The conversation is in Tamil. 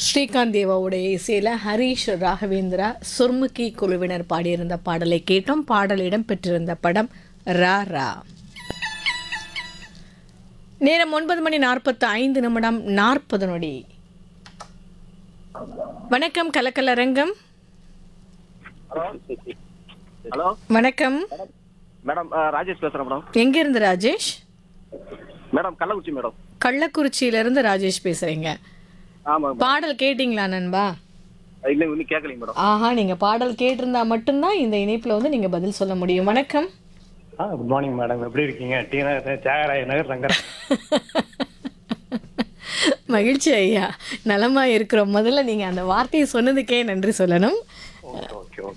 ஸ்ரீகாந்த் தேவாவுடைய இசையில் ஹரிஷ் ராகவேந்திரா சுர்முகி குழுவினர் பாடியிருந்த பாடலை கேட்டோம் பாடலிடம் பெற்றிருந்த படம் ரா ரா நேரம் ஒன்பது மணி நாற்பத்து ஐந்து நிமிடம் நாற்பது நொடி வணக்கம் கலக்கலரங்கம் ஹலோ ஹலோ வணக்கம் மேடம் ஆ, ராஜேஷ் பேசுகிறேன் மேடம் எங்கிருந்து ராஜேஷ் மேடம் கள்ளக்குறிச்சி மேடம் கள்ளக்குறிச்சியிலிருந்து ராஜேஷ் பேசுறீங்க ஆமாம் பாடல் கேட்டிங்களா நண்பா இல்லை இன்னும் கேட்கலைங்க மேடம் ஆஹா நீங்க பாடல் கேட்டிருந்தா மட்டும்தான் இந்த இணைப்புல வந்து நீங்க பதில் சொல்ல முடியும் வணக்கம் ஆ குட் மார்னிங் மேடம் எப்படி இருக்கீங்க டி நகர் தியாகராய நகர் ரங்கர் மகிழ்ச்சி ஐயா நலமா இருக்கிறோம் முதல்ல நீங்க அந்த வார்த்தையை சொன்னதுக்கே நன்றி சொல்லணும் ஓகே ஓகே ஓகே